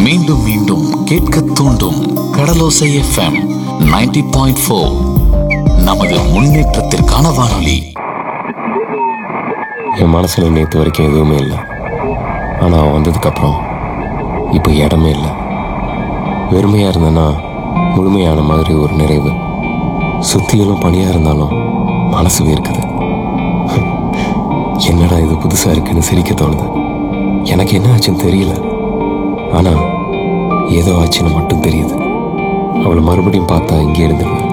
மீண்டும் மீண்டும் கேட்க தூண்டும் கடலோசை எஃப்எம் 90.4 பாயிண்ட் ஃபோர் நமது முன்னேற்றத்திற்கான வானொலி என் மனசில் நேற்று வரைக்கும் எதுவுமே இல்லை ஆனால் அவன் வந்ததுக்கப்புறம் இப்போ இடமே இல்லை வெறுமையாக இருந்தேன்னா முழுமையான மாதிரி ஒரு நிறைவு சுத்தியலும் பணியாக இருந்தாலும் மனசு வேர்க்குது என்னடா இது புதுசாக இருக்குன்னு சிரிக்க தோணுது எனக்கு என்ன ஆச்சுன்னு தெரியல ஆனால் ஏதோ ஆச்சுன்னு மட்டும் தெரியுது அவளை மறுபடியும் பார்த்தா இங்கே இருந்துருவேன்